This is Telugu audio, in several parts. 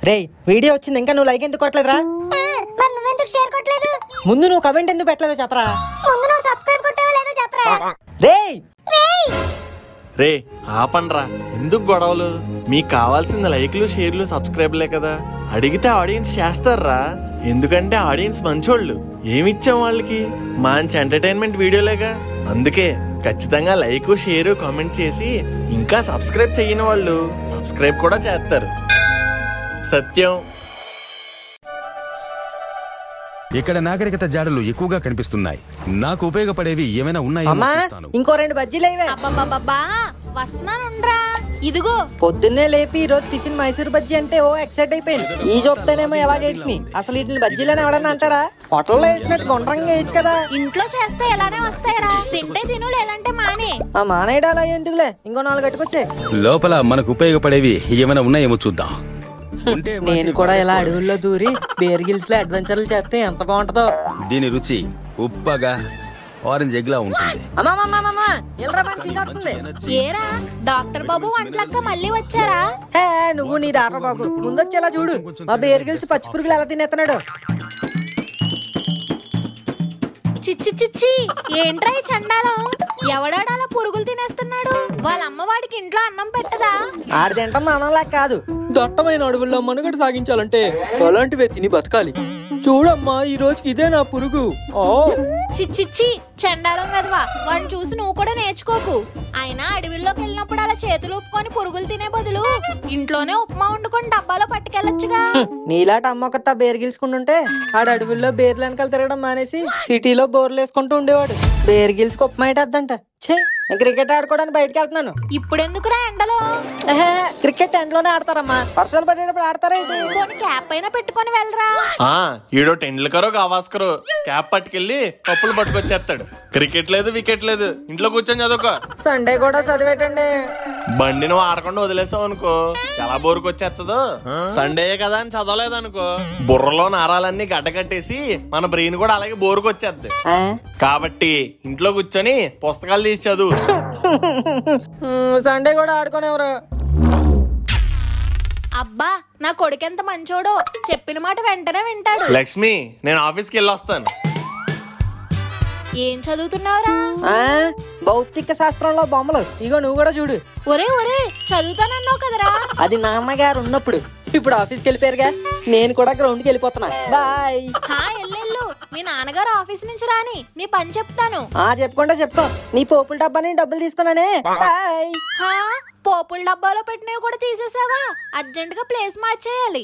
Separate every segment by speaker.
Speaker 1: రే వీడియో వచ్చింది ఇంకా నువ్వు లైక్ ఎందుకు కొట్టలేదురా
Speaker 2: ఆ, మరి నువ్వెందుకు షేర్ కొట్టలేదు
Speaker 1: ముందు నువ్వు కమెంట్ ఎందుకు పెట్టలేదో చెప్పరా
Speaker 2: ముందు నువ్వు సబ్స్క్రైబ్ కొట్టావో లేదో చెప్పరా
Speaker 1: రే
Speaker 2: రేయ్
Speaker 3: రే ఆపండ్రా ఎందుకు గొడవలు మీకు కావాల్సిన లైక్లు షేర్లు సబ్స్క్రైబ్లే కదా అడిగితే ఆడియన్స్ చేస్తారా ఎందుకంటే ఆడియన్స్ మంచోళ్ళు ఏమిచ్చాం వాళ్ళకి మంచి ఎంటర్టైన్మెంట్ వీడియోలేగా అందుకే ఖచ్చితంగా లైక్ షేర్ కామెంట్ చేసి ఇంకా సబ్స్క్రైబ్ చేయని వాళ్ళు సబ్స్క్రైబ్ కూడా చేస్తారు సత్యం
Speaker 4: ఇక్కడ నాగరికత జాడలు ఎక్కువగా కనిపిస్తున్నాయి నాకు ఉపయోగపడేవి ఏమైనా ఉన్నాయో
Speaker 1: అమ్మా
Speaker 4: చూస్తాను
Speaker 1: ఇంకో రెండు బజ్జీలు ఇవే
Speaker 5: అబ్బబ్బబ్బా వస్తున్నానుండ్రా ఇదిగో
Speaker 1: పొద్దున్నే లేపి ఈ రోజు టిఫిన్ మైసూర్ బజ్జీ అంటే ఓ ఎక్సైట్ అయిపోయింది ఈ చూస్తేనేమో ఎలా గేట్స్ని అసలు వీటిని బజ్జీలని ఎవడన్నా అంటాడా హోటల్లో వేసినట్టు గుండ్రంగా వేయచ్చు కదా
Speaker 5: ఇంట్లో చేస్తే ఎలానే వస్తాయరా తింటే తిను లేదంటే మానే
Speaker 1: ఆ మానేయడాలా ఎందుకులే ఇంకో నాలుగు కట్టుకొచ్చే
Speaker 4: లోపల మనకు ఉపయోగపడేవి ఏమైనా ఉన్నాయేమో చూద్దాం ఉంటే
Speaker 1: నేను కూడా ఇలా అడవుల్లో దూరి బేర్ గిల్స్ లో అడ్వెంచర్లు చేస్తే ఎంత బాగుంటుందో
Speaker 4: దీని రుచి ఉప్పగా ఆరెంజ్ ఎగ్లా ఉంటుంది
Speaker 1: అమ్మా అమ్మా అమ్మా ఎల్రా మన సీన్ వస్తుంది
Speaker 5: ఏరా డాక్టర్ బాబు వంటలక్క మళ్ళీ వచ్చారా
Speaker 1: హే నువ్వు నీ డాక్టర్ బాబు ముందొచ్చేలా చూడు మా బేర్ గిల్స్ పచ్చి పురుగులు ఎలా తినేస్తున్నాడు
Speaker 5: చిచ్చి చిచ్చి ఏంట్రా ఈ చండాలం ఎవడాడాలా పురుగులు తినేస్తున్నాడు వాళ్ళ అమ్మవాడికి ఇంట్లో అన్నం పెట్టదా
Speaker 1: ఆడి తింటాం మనలా కాదు దట్టమైన అడవుల్లో మనుగడ సాగించాలంటే అలాంటివే తిని బతకాలి చూడమ్మా ఈ రోజుకి ఇదే నా పురుగు ఓ
Speaker 5: చిచ్చిచ్చి చండాలం వెదవా వాడిని చూసి నువ్వు కూడా నేర్చుకోకు అయినా అడవిలోకి వెళ్ళినప్పుడు అలా చేతులు ఊపుకొని పురుగులు తినే బదులు ఇంట్లోనే ఉప్మా వండుకొని డబ్బాలో పట్టుకెళ్ళొచ్చుగా
Speaker 1: నీలాట అమ్మొకత బేర్ గిల్చుకుంటుంటే ఆడ అడవుల్లో బేర్లు వెనకాల తిరగడం మానేసి సిటీలో బోర్లు వేసుకుంటూ ఉండేవాడు బేర్ గిల్స్ కుప్పమైటద్దంట ఛే నేను క్రికెట్ ఆడుకోవడానికి బయటకు వెళ్తున్నాను
Speaker 5: ఇప్పుడెందుకురా ఎండలో
Speaker 1: ఎహే, క్రికెట్ ఎండ్లోనే ఆడతారమ్మా వర్షాలు పడేటప్పుడు ఆడతారా ఏంటి
Speaker 5: పోనీ క్యాప్ అయినా పెట్టుకొని వెళ్ళరా
Speaker 3: ఆ ఈడో టెండ్లకరో గావాస్కరో క్యాప్ పట్టుకెళ్ళి కప్పులు పట్టుకొచ్చేస్తాడు క్రికెట్ లేదు వికెట్ లేదు ఇంట్లో కూర్చొని చదువుకో
Speaker 1: సండే కూడా చదివేటండి
Speaker 3: బండి నువ్వు ఆడకుండా వదిలేసావు అనుకో ఎలా బోరుకు వచ్చేస్తుందో సండే కదా అని చదవలేదు అనుకో బుర్రలో నారాలన్నీ గడ్డ కట్టేసి మన బ్రెయిన్ కూడా అలాగే బోరుకు వచ్చేద్ది
Speaker 1: ఆ?
Speaker 3: కాబట్టి ఇంట్లో కూర్చొని పుస్తకాలు తీసి చదువు
Speaker 1: ఉమ్, సండే కూడా ఆడుకోనేవరు
Speaker 5: అబ్బా నా కొడుకెంత మంచోడో చెప్పిన మాట వెంటనే వింటాడు
Speaker 3: లక్ష్మి నేను ఆఫీస్కి వెళ్ళి వస్తాను
Speaker 5: ఏం చదువుతున్నావురా
Speaker 1: ఆ భౌతిక శాస్త్రంలో బొమ్మలు ఇగో నువ్వు కూడా చూడు
Speaker 5: ఒరే ఒరే చదువుతానన్నావు కదరా
Speaker 1: అది నాన్నగారు ఉన్నప్పుడు ఇప్పుడు ఆఫీస్కి వెళ్ళిపోయారుగా నేను కూడా గ్రౌండ్కి వెళ్ళిపోతున్నా బాయ్
Speaker 5: హా ఎల్లెల్లు మీ నాన్నగారు ఆఫీస్ నుంచి రాని నీ పని చెప్తాను
Speaker 1: ఆ చెప్పుకుంటా చెప్పుకో నీ పోపుల డబ్బాని డబ్బులు తీసుకున్నానే బాయ్
Speaker 5: హా పోపుల డబ్బాలో పెట్టినవి కూడా తీసేసావా అర్జెంట్ గా ప్లేస్ మార్చేయాలి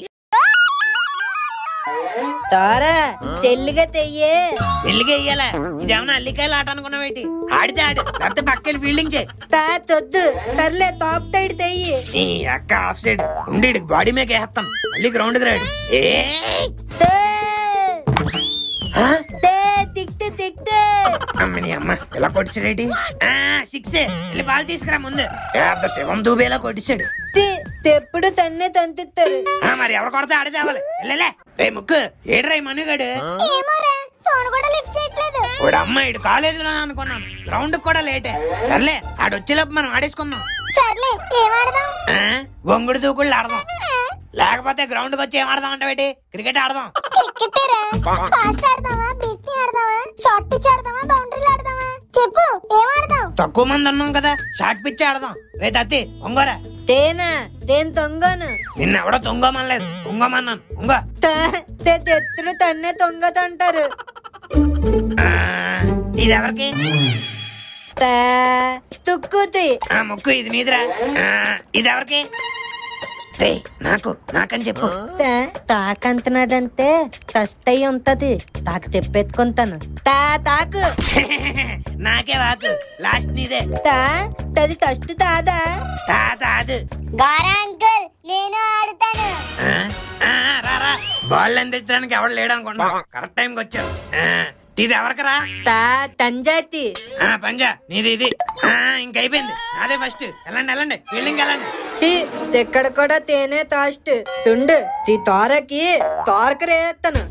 Speaker 1: తారా తెల్లిగా తెయ్యే
Speaker 6: పెళ్లికి వెయ్యాలా ఇదేమన్నా అల్లికాయలు ఆట అనుకున్నావేంటి ఆడితే ఆడు లేకపోతే పక్కకి ఫీల్డింగ్ చేయి
Speaker 1: తా తొద్దు తర్లే తాప్ సైడ్ తెయ్యి
Speaker 6: నీ అక్క ఆఫ్ సైడ్ ఉండి బాడీ మీద వేస్తాం మళ్ళీ గ్రౌండ్ కి రాడు ఏ
Speaker 1: తే ఆ? తే తిక్తే తిక్తే
Speaker 6: అమ్మని అమ్మ ఇలా కొట్టిసాడేటి ఆ సిక్స్ వెళ్ళి బాల్ తీసుకురా ముందు పెద్ద శివం దూబేలా కొట్టిసాడు
Speaker 1: తి తెప్పుడు తన్నే తంతిస్తారు
Speaker 6: ఆ, మరి ఎవరు కొడితే ఆడే తేవాలి వెళ్ళలే రే ముక్కు ఏడ్రా ఈ మనుగాడు
Speaker 2: ఏమోరా ఫోన్ కూడా లిఫ్ట్ చేయట్లేదు
Speaker 6: వాడు అమ్మ ఇటు కాలేజీలో అనుకున్నాను గ్రౌండ్ కూడా లేటే సర్లే ఆడు వచ్చేలోపు మనం ఆడేసుకుందాం
Speaker 2: సర్లే ఏం ఆడదాం
Speaker 6: ఆ, గొంగుడు దూకుళ్ళు ఆడదాం లేకపోతే గ్రౌండ్ కి వచ్చి ఏం ఆడదాం అంటే క్రికెట్ ఆడదాం
Speaker 2: క్రికెటరా ఫాస్ట్ ఆడదామా బీట్ ఆడదామా షార్ట్ పిచ్ ఆడదామా బౌండరీలు ఆడదామా చెప్పు ఏం ఆడదాం
Speaker 6: తక్కువ మంది ఉన్నాం కదా షార్ట్ పిచ్ ఆడదాం రే తత్తి ఒంగోరా
Speaker 1: తేనా తేన్ తొంగను
Speaker 6: నిన్న ఎవడో తొంగమనలేదు ఉంగమన్నాను ఉంగ
Speaker 1: తెత్తుడు తన్నే తొంగతంటారు
Speaker 6: ఆ, ఇది ఎవరికి
Speaker 1: తా తుక్కుతి
Speaker 6: ఆ ముక్కు ఇది నీదిరా ఆ, ఇది ఎవరికి రే నాకు నాకని చెప్పు
Speaker 1: తాకంటున్నాడంటే కష్ట అయి ఉంటది తాకు తెప్పెత్తుకుంటాను తా తాకు
Speaker 6: నాకే వాకు లాస్ట్ నీదే
Speaker 1: తా తది టస్ట్ తాదా
Speaker 6: తాత అది
Speaker 2: గారా అంకుల్ నేను ఆడుతాను
Speaker 6: ఆ, ఆ, రా రా బాల్ అందించడానికి ఎవడు లేడు అనుకున్నా కరెక్ట్ టైంకి వచ్చావు ఆ, ఇది ఎవరికరా
Speaker 1: తా టంజాతి
Speaker 6: ఆ పంజా నీది ఇది ఆ, ఇంకైపోయింది నాదే ఫస్ట్ వెళ్ళండి వెళ్ళండి ఫీల్డింగ్ వెళ్ళండి
Speaker 1: ఛీ, ఇక్కడ కూడా తేనే తాస్ట్ తుండు ఈ తోరకి తోరక రేస్తాను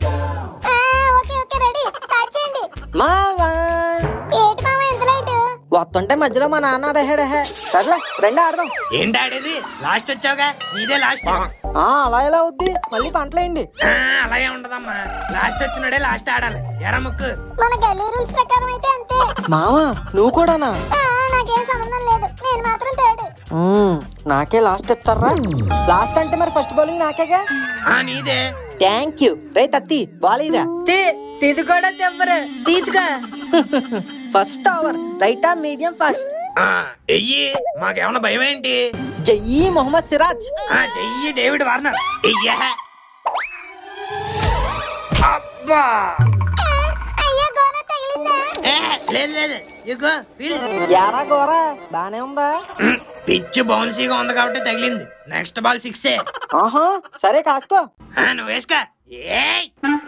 Speaker 2: ఆ, ఓకే ఓకే రెడీ స్టార్ట్ చేయండి
Speaker 1: మావా
Speaker 2: ఏంటి మామ ఎంత లైట్
Speaker 1: వస్తుంటే మధ్యలో మా నాన్న బెహడే సర్లే రండి ఆడదాం
Speaker 6: ఏంటి ఆడేది లాస్ట్ వచ్చావుగా నీదే లాస్ట్
Speaker 1: ఆ అలా ఎలా అవుద్ది మళ్ళీ పంటలేయండి
Speaker 6: ఆ, అలాగే ఉండదమ్మా లాస్ట్ వచ్చినాడే లాస్ట్ ఆడాలి ఎరా ముక్కు
Speaker 2: మన గల్లీ రూల్స్ ప్రకారం అయితే అంతే
Speaker 1: మావా నువ్వు కూడానా
Speaker 2: ఆ, నాకేం సంబంధం లేదు నేను మాత్రం తేడు
Speaker 1: మ్మ్, నాకే లాస్ట్ ఇస్తారా లాస్ట్ అంటే మరి ఫస్ట్ బౌలింగ్ నాకేగా
Speaker 6: ఆ నీదే
Speaker 1: థ్యాంక్ యూ రే తత్తి బాలీరా తీది కూడా తెమ్మరు తీతుగా ఫస్ట్ ఓవర్ రైటా మీడియం ఫస్ట్
Speaker 6: ఆ ఎయ్యి మాకేమన్నా భయం ఏంటి
Speaker 1: జయ్యి మొహమ్మద్ సిరాజ్
Speaker 6: ఆ చెయ్యి డేవిడ్ వార్నర్ ఎయ్యా అబ్బా
Speaker 2: అయ్యా గోర తగిలిందా
Speaker 6: ఏ, లేదు లేదు ఇగో ఫీల్
Speaker 1: యారా గోరా బానే ఉందా
Speaker 6: పిచ్ బౌన్సీగా ఉంది కాబట్టి తగిలింది నెక్స్ట్ బాల్ సిక్సే
Speaker 1: ఆహా సరే కాసుకో
Speaker 6: ఆ, నువ్వు వేసుకో ఏయ్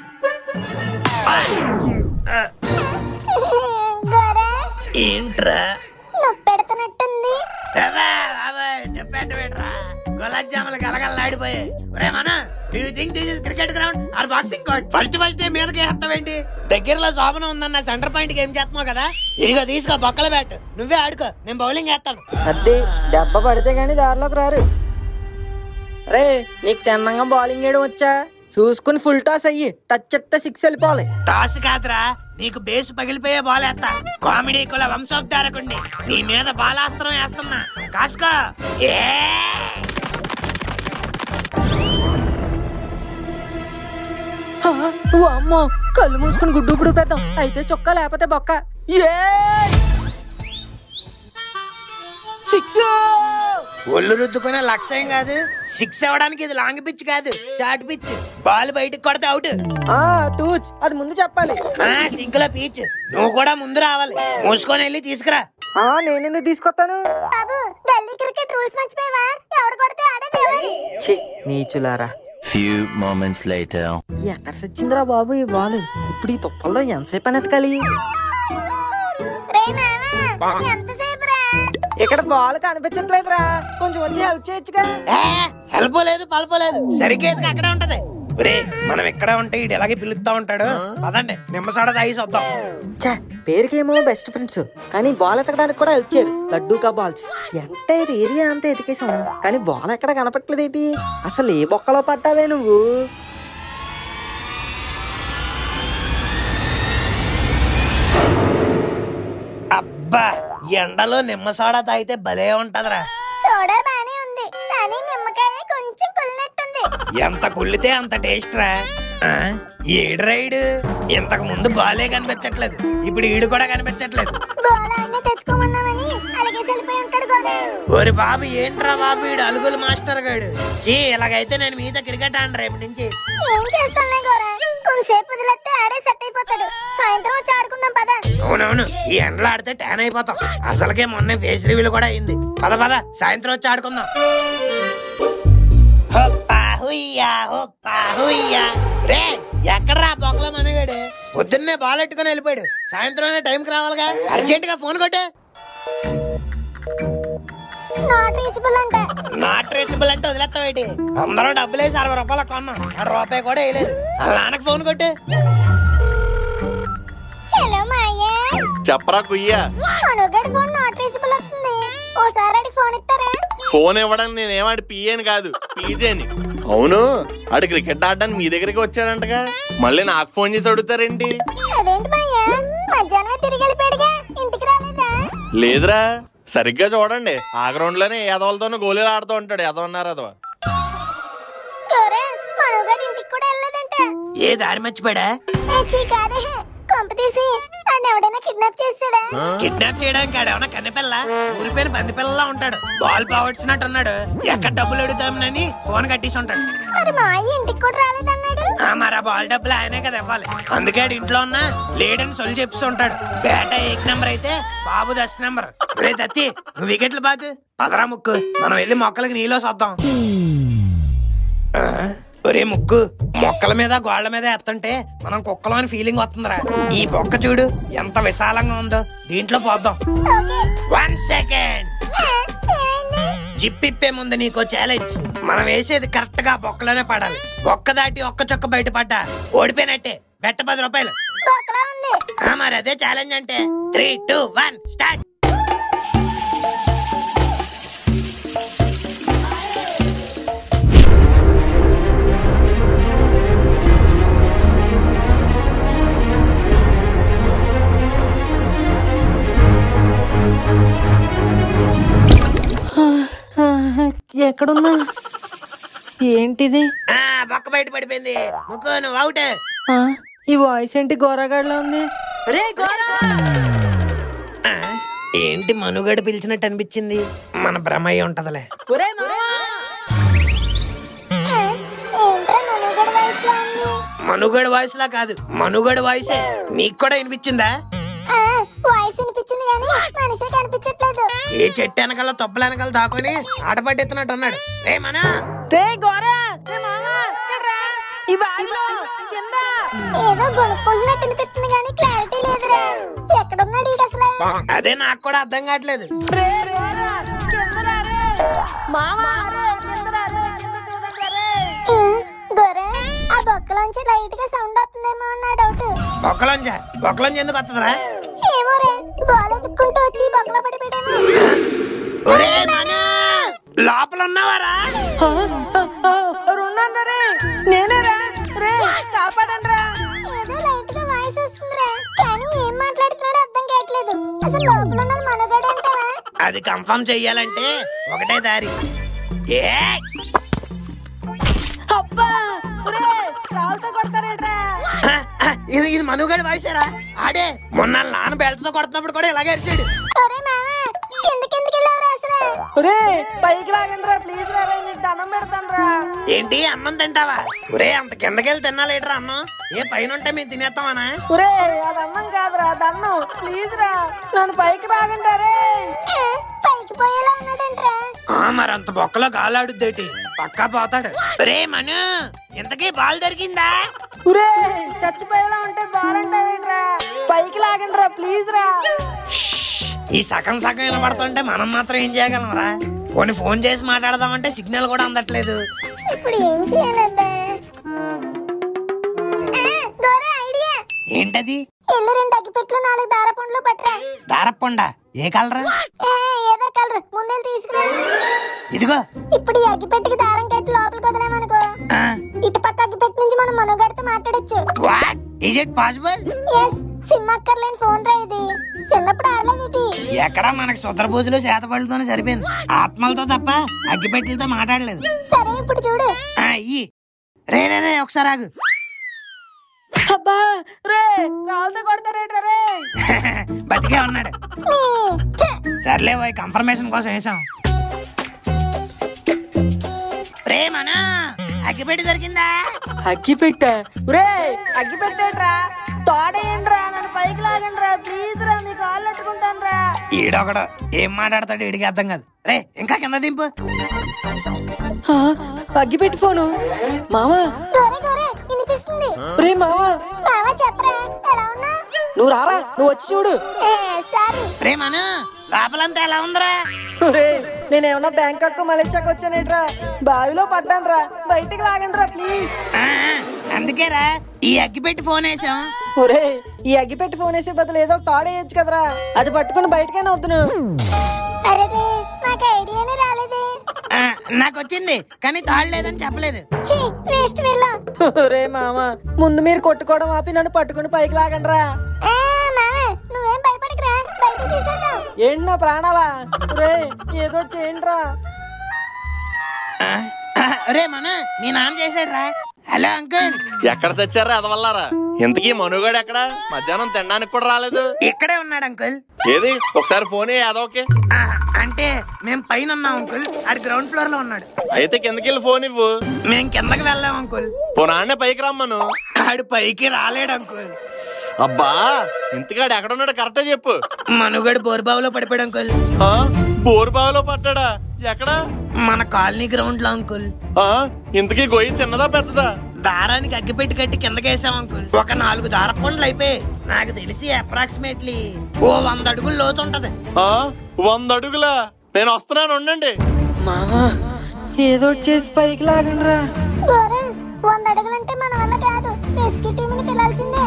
Speaker 2: గోర
Speaker 6: ఏంట్రా
Speaker 2: నొప్పి పెడుతున్నట్టుంది
Speaker 6: అబ్బా, బాబా, నొప్పెట్ట పెట్టరా. గులాబ్ జాములు గలగలలాడిపోయాయి ఒరే మన you think this is cricket ground or boxing court first first మీదకి ఎత్తవేంటి దగ్గరలో శోభన ఉందన్న సెంటర్ పాయింట్ కి ఏం చేస్తున్నావు కదా ఇదిగో తీసుకో బొక్కల బ్యాట్ నువ్వే ఆడుకో నేను బౌలింగ్ వేస్తాను
Speaker 1: అద్దె దెబ్బ పడితే గానీ దారిలోకి రారు రే నీకు తిన్నంగా బౌలింగ్ వేయడం వచ్చా చూసుకుని ఫుల్ టాస్ అయ్యి టచ్ చెప్తే సిక్స్ వెళ్ళిపోవాలి
Speaker 6: టాస్ కాదురా నీకు బేస్ పగిలిపోయే బాల్ వేస్తా కామెడీ కుల వంశోద్ధారకుండి నీ మీద బాలాస్త్రం వేస్తున్నా కాసుకో ఏ
Speaker 1: హా, ఓ అమ్మో కళ్ళు మూసుకుని గుడ్డు గుడు పెద్దాం అయితే చొక్కా లేకపోతే బొక్క ఏ సిక్స్
Speaker 6: ఒళ్ళు రుద్దుకునే లక్ష్యం కాదు సిక్స్ అవ్వడానికి ఇది లాంగ్ పిచ్ కాదు షార్ట్ పిచ్ బాల్ బయటకు కొడితే అవుట్
Speaker 1: ఆ తూచ్ అది ముందు చెప్పాలి
Speaker 6: ఆ సింక్ లో పీచ్ నువ్వు కూడా ముందు రావాలి మూసుకొని వెళ్ళి తీసుకురా
Speaker 1: ఆ నేను ఎందుకు తీసుకొస్తాను
Speaker 2: బాబు గల్లీ క్రికెట్ రూల్స్ మర్చిపోయావా ఎవడు కొడితే ఆడే దేవాలి
Speaker 1: ఛీ నీచులారా
Speaker 7: Few moments later.
Speaker 1: ఎక్కడ సచ్చిందిరా బాబు ఈ బాల్ ఇప్పుడు ఈ తుప్పల్లో ఎంతసేపు అని ఎతకాలి
Speaker 2: రే మామా ఎంతసేపు రా
Speaker 1: ఇక్కడ బాల్ కనిపించట్లేదురా కొంచెం వచ్చి హెల్ప్ చేయొచ్చుగా
Speaker 6: హెల్ప్ లేదు పల్పలేదు సరిగ్గా అక్కడే ఉంటది ఒరే మనం ఎక్కడ ఉంటే ఇటు ఎలాగే పిలుస్తా ఉంటాడు పదండి నిమ్మసాడ తాగి వద్దాం
Speaker 1: ఛా పేరుకేమో బెస్ట్ ఫ్రెండ్స్ కానీ బాల్ ఎతకడానికి కూడా హెల్ప్ చేయరు లడ్డూ కా బాల్స్ ఎంటైర్ ఏరియా అంతా ఎతికేసాం కానీ బాల్ ఎక్కడ కనపట్లేదేటి అసలు ఏ బొక్కలో పట్టావే నువ్వు
Speaker 6: అబ్బా ఎండలో నిమ్మ సోడా తాగితే భలే ఉంటదిరా
Speaker 2: సోడా బానే ఉంది కానీ నిమ్మకాయ కొంచెం కుళ్ళినట్టుంది
Speaker 6: ఎంత కుళ్ళితే అంత టేస్ట్ రా ఆ, ఏడు రైడు ఇంతకు ముందు బాలే కనిపించట్లేదు ఇప్పుడు ఈడు కూడా కనిపించట్లేదు
Speaker 2: బోల అన్నీ తెచ్చుకోమన్నామని అలాగే వెళ్ళిపోయి ఉంటాడు గోరా
Speaker 6: ఓరి బాబు ఏంట్రా బాబు ఈడు అలుగులు మాస్టర్ గాడు చీ ఇలాగైతే నేను మీతో క్రికెట్ ఆడను రేపు నుంచి
Speaker 2: ఏం చేస్తాంలే గోరా కొంచెంసేపు వదిలేస్తే ఆడే సెట్ అయిపోతాడు సాయంత్రం వచ్చి ఆడుకుందాం పద
Speaker 6: అవునవును ఈ ఎండలో ఆడితే ట్యాన్ అయిపోతాం అసలుకే మొన్న ఫేస్ రివ్యూలు కూడా అయింది పద పద సాయంత్రం వచ్చి ఆడుకుందాం హొప్పా హుయ్యా హొప్పా హుయ్యా రే ఎక్కడ్రా బొక్కల మనగాడు పొద్దున్నే బాల్ ఎట్టుకుని వెళ్ళిపోయాడు సాయంత్రం టైంకి రావాలిగా అర్జెంట్ గా ఫోన్ కొట్టు
Speaker 2: నాట్ రీచబుల్ అంట
Speaker 6: నాట్ రీచబుల్ అంటే వదిలేస్తావేటి అందరూ డబ్బులు వేసి అరవై రూపాయలు కొన్నాం ఆ రూపాయి కూడా వేయలేదు వాళ్ళ నాన్నకి ఫోన్ కొట్టు
Speaker 2: హలో మాయా
Speaker 3: చెప్పరా కుయ్యా
Speaker 2: మనోగడి ఫోన్ నాట్ రీచబుల్ వస్తుంది ఓసారి అడిగి ఫోన్ ఇస్తారా
Speaker 3: ఫోన్ ఇవ్వడానికి నేనేమాడి పిఏని కాదు పీజేని అవును ఆడు క్రికెట్ ఆడడానికి మీ దగ్గరికి వచ్చాడంటగా మళ్ళీ నాకు ఫోన్ చేసి అడుగుతారేంటి
Speaker 2: అదేంటి మాయా మధ్యాహ్నమే తిరిగి వెళ్ళిపోయాడుగా ఇంటికి రాలేదా
Speaker 3: లేదురా సరిగ్గా చూడండి ఆ గ్రౌండ్ లోనే ఎదవలతోనూ గోళీలు ఆడుతూ ఉంటాడు ఎదవన్నారు ఎదవ
Speaker 2: గోరా మనోగడి ఇంటికి కూడా వెళ్ళలేదంట
Speaker 6: ఏ దారి మర్చిపోయాడా
Speaker 2: ఏ చీ కాదే కొంప తీసి నన్ను ఎవడైనా కిడ్నాప్ చేసాడా
Speaker 6: కిడ్నాప్ చేయడానికి ఆడేమన్నా కన్నెపిల్ల ఊరిపోయిన పంది పిల్లలా ఉంటాడు బాల్ పావట్సినట్టు ఉన్నాడు ఎక్కడ డబ్బులు అడుగుతామని ఫోన్ కట్టేసి ఉంటాడు
Speaker 2: మరి మా అయ్య ఇంటికి కూడా రాలేదన్నాడు
Speaker 6: ఆ మరి ఆ బాల్ డబ్బులు ఆయనే కదా ఇవ్వాలి అందుకే ఆడు ఇంట్లో ఉన్నా లేడని సొల్లు చెప్తుంటాడు బేట ఏక్ నెంబర్ అయితే బాబు దశ నెంబర్ రే తత్తి నువ్వు వికెట్లు బాగు పదరా ముక్కు మనం వెళ్ళి మొక్కలకి నీళ్ళు వద్దాం ఆ, ఒరే ముక్కు మొక్కల మీద గోళ్ల మీద ఎత్తుంటే మనం కుక్కలం అని ఫీలింగ్ వస్తుందిరా ఈ బొక్క చూడు ఎంత విశాలంగా ఉందో దీంట్లో పోద్దాం
Speaker 2: ఓకే
Speaker 6: వన్ సెకండ్
Speaker 2: ఆ, ఏమైంది
Speaker 6: జిప్ ఇప్పే ముందు నీకో ఛాలెంజ్ మనం వేసేది కరెక్ట్ గా బొక్కలోనే పడాలి బొక్క దాటి ఒక్క చొక్క బయట పడ్డా ఓడిపోయినట్టే బెట్ట పది రూపాయలు
Speaker 2: బొక్కలా ఉంది
Speaker 6: ఆ, మరి అదే ఛాలెంజ్ అంటే త్రీ టూ వన్ స్టార్ట్
Speaker 1: ఎక్కడున్నా ఏంటిది
Speaker 6: ఆ బొక్క బయట పడిపోయింది ముక్కు నువ్వు అవుట్
Speaker 1: ఆ, ఈ వాయిస్ ఏంటి గోరగాడ్లా ఉంది రే గోరా
Speaker 6: ఆ, ఏంటి మనుగడ పిలిచినట్టు అనిపించింది మన భ్రమయ్య ఉంటదిలే
Speaker 1: ఒరే మావా
Speaker 2: ఆ, ఏంట్రా మనుగడ వయసులో ఉంది
Speaker 6: మనుగడ వాయిస్ లా కాదు మనుగడ వాయిసే నీకు కూడా వినిపించిందా
Speaker 2: ఆ, వాయిస్ వినిపించింది కానీ మనిషే కనిపించట్లేదు
Speaker 6: ఏ చెట్టు వెనకాల తొప్పల వెనకాల దాక్కుని ఆట పట్టెత్తున్నట్టు అన్నాడు రే మనా
Speaker 1: రే గోరా రే మావా ఇక్కడ రా. ఈ బావిలో కింద
Speaker 2: ఏదో గొనుక్కుంటున్నట్టు అనిపిస్తుంది కానీ క్లారిటీ లేదురా ఎక్కడున్నాడు ఈడు అసలు
Speaker 6: అదే నాకు కూడా అర్థం కావట్లేదు
Speaker 1: రే గోరా కింద రా రే మావా రే కింద రా రే కింద చూడండి రే
Speaker 2: ఆ, గొర్రె ఆ బొక్కలోంచి లైట్ గా సౌండ్ వస్తుందేమో అన్న డౌట్
Speaker 6: బొక్కలోంజ బొక్కలోంజ ఎందుకు వస్తుందిరా
Speaker 2: ఏమో రే బాల్ ఎత్తుక్కుంటూ వచ్చి బొక్కలో పడిపోయాడేమో
Speaker 6: ఒరే మనా లోపల ఉన్నావారా
Speaker 1: ఆ, ఆ, ఆ, ఉన్నాను రే నేనే రా రే కాపాడండి రా
Speaker 2: ఏదో లైట్ గా వాయిస్ వస్తుందిరా కానీ ఏం మాట్లాడుతున్నాడో అర్థం కావట్లేదు అసలు లోపల ఉన్నది మనుగడ అంటావా
Speaker 6: అది కన్ఫర్మ్ చెయ్యాలంటే ఒకటే దారి ఏ
Speaker 1: అబ్బా రే రాళ్ళతో కొడతారేట్రా
Speaker 6: ఇది ఇది మనుగడ వాయిసారా ఆడే మొన్న వాళ్ళ నాన్న బెల్ట్తో కొడుతున్నప్పుడు కూడా ఇలాగే అరిచాడు
Speaker 2: ఒరే మామ కిందకెందుకు వెళ్ళావురా అసలు
Speaker 1: రే పైకి లాగండి రా ప్లీజ్ రా రే మీకు దండం పెడతాను రా
Speaker 6: ఏంటి అన్నం తింటావా ఒరే అంత కిందకెళ్ళి తినాలేట్రా అన్నం ఏ పైన ఉంటే మేము తినేస్తామనా
Speaker 1: ఒరే అది అన్నం కాదురా దన్నం ప్లీజ్ రా నన్ను పైకి రాగండి రే
Speaker 2: ఆ, పైకి పోయేలా ఉన్నాడంట్రా
Speaker 6: ఆ మరి అంత బొక్కలో గాలాడుద్దేటి పక్కా పోతాడు రే మను ఇంతకీ బాల్ దొరికిందా
Speaker 1: ఒరే చచ్చిపోయేలా ఉంటే బాగుంటావేట్రా పైకి లాగండి రా ప్లీజ్ రా
Speaker 6: ఈ సగం సగం వినబడుతుంటే మనం మాత్రం ఏం చేయగలం రా పోనీ ఫోన్ చేసి మాట్లాడదామంటే సిగ్నల్ కూడా అందట్లేదు
Speaker 2: ఇప్పుడు ఏం చేయాలబ్బా ఆ, గోరా ఐడియా
Speaker 6: ఏంటది
Speaker 2: ఎల్లు రెండు అగ్గిపెట్లు నాలుగు దారపుండ్లు పట్టరా
Speaker 6: దారప్పండా ఏ కలర్
Speaker 2: ఏ, ఏదో కలరు ముందెళ్ళి తీసుకురా
Speaker 6: ఇదిగో
Speaker 2: ఇప్పుడు ఈ అగ్గిపెట్టికి దారం కట్టి లోపలికి వదిలేమనుకో ఇటు పక్క అగ్గిపెట్టి నుంచి మనం మనోగడితో మాట్లాడొచ్చు
Speaker 6: what is it possible
Speaker 2: yes SIM అక్కర్లేని ఫోన్ రా ఇది చిన్నప్పుడు ఆడలేదు ఇది
Speaker 6: ఎక్కడ మనకి సుతరబూజులు చేతబడులతోనే సరిపోయింది ఆత్మలతో తప్ప అగ్గిపెట్టెలతో మాట్లాడలేదు
Speaker 2: సరే ఇప్పుడు చూడు
Speaker 6: ఆ, ఇయ్యి రే రే రే ఒకసారి ఆగు
Speaker 1: అబ్బా రే రాళ్ళతో కొడతారేట్రా రే
Speaker 6: బతికే ఉన్నాడు
Speaker 2: నీ, ఛ,
Speaker 6: సర్లే పోయి కన్ఫర్మేషన్ కోసం వేసాం ప్రేమనా అగ్గిపెట్టి దొరికిందా
Speaker 1: అగ్గి పెట్ట రే అగ్గి పెట్టేట్రా తోడేయండి రా నన్ను పైకి లాగండి రా ప్లీజ్ రా మీ కాళ్ళు అట్టుకుంటాను రా
Speaker 6: ఈడొకడు ఏం మాట్లాడతాడు ఈడికి అర్థం కాదు రే ఇంకా కింద దింపు
Speaker 1: అగ్గి పెట్టి ఫోను మావా
Speaker 2: గోరే గోరే వినిపిస్తుంది
Speaker 1: రే మావా
Speaker 2: మావా చెప్పరా ఎలా ఉన్నా
Speaker 1: నువ్వు రారా నువ్వు వచ్చి చూడు
Speaker 2: సారీ
Speaker 6: ప్రేమను లోపలంతా ఎలా ఉందిరా
Speaker 1: రే నేనేమన్నా బ్యాంకాక్ మలేషియాకి వచ్చానేట్రా బావిలో పడ్డాను రా బయటికి లాగండి రా ప్లీజ్
Speaker 6: ఆ, అందుకేరా ఈ అగ్గిపెట్టి ఫోన్ వేసాం
Speaker 1: ఒరే ఈ అగ్గి పెట్టి ఫోన్ వేసే బదులు ఏదో ఒక తాడేయచ్చు కదరా అది పట్టుకుని బయటకైనా వద్దును
Speaker 2: అరే రే, మాకు ఐడియానే రాలేదే
Speaker 6: ఆ, నాకు వచ్చింది కానీ తాళ్ళు లేదని చెప్పలేదు
Speaker 2: ఛీ వేస్ట్ వెళ్ళాం
Speaker 1: రే మామ ముందు మీరు కొట్టుకోవడం ఆపి నన్ను పట్టుకుని పైకి లాగండి రా
Speaker 2: ఆ, మామ నువ్వేం భయపడకురా బయటికి తీసేద్దాం
Speaker 1: ఏంటి నా ప్రాణాలా రే ఏదో చేయండి రా
Speaker 6: ఆ, ఆ, రే మన మీ నాన్న చేసాడు రా హలో అంకుల్
Speaker 3: ఎక్కడ చచ్చారా అదవల్లారా ఇంతకీ మనుగాడు ఎక్కడ మధ్యాహ్నం తినడానికి కూడా రాలేదు
Speaker 6: ఇక్కడే ఉన్నాడు అంకుల్
Speaker 3: ఏది ఒకసారి ఫోన్ అదోకే
Speaker 6: ఆ, అంటే మేము పైన ఉన్నాం అంకుల్ ఆడు గ్రౌండ్ ఫ్లోర్ లో ఉన్నాడు
Speaker 3: అయితే కిందకెళ్ళి ఫోన్ ఇవ్వు
Speaker 6: మేము కిందకి వెళ్ళాం అంకుల్
Speaker 3: పునాన్నే పైకి రమ్మను
Speaker 6: ఆడు పైకి రాలేడు అంకుల్
Speaker 3: అబ్బా ఇంతకాడు ఎక్కడున్నాడు కరెక్టే చెప్పు
Speaker 6: మనుగడు బోర్బావులో పడిపోయాడు అంకుల్
Speaker 3: ఆ బోరు బావిలో పడ్డాడా ఎక్కడా
Speaker 6: మన కాలనీ గ్రౌండ్ లో అంకుల్
Speaker 3: ఆ ఇంతకీ గొయ్యి చిన్నదా పెద్దదా
Speaker 6: దారానికి అగ్గిపెట్టి కట్టి కిందకేసాం అంకుల్ ఒక నాలుగు దార పండ్లు అయిపోయి నాకు తెలిసి అప్రాక్సిమేట్లీ ఓ వంద అడుగులు లోతుంటది
Speaker 3: ఆ వంద అడుగులా నేను వస్తున్నాను ఉండండి
Speaker 1: మామా ఏదో ఒకటి చేసి పైకి లాగండి రా
Speaker 2: గోరా వంద అడుగులంటే మన వల్ల కాదు రెస్క్యూ టీంని పిలాల్సిందే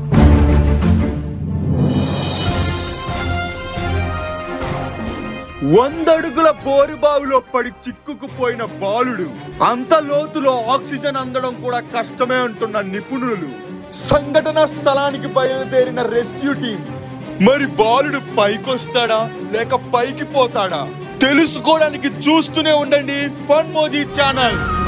Speaker 8: వందడుగుల బోరుబావిలో పడి చిక్కుకుపోయిన బాలుడు అంత లోతులో ఆక్సిజన్ అందడం కూడా కష్టమే అంటున్న నిపుణులు సంఘటన స్థలానికి బయలుదేరిన రెస్క్యూ టీం మరి బాలుడు పైకొస్తాడా లేక పైకి పోతాడా తెలుసుకోవడానికి చూస్తూనే ఉండండి ఫన్ మోజీ ఛానల్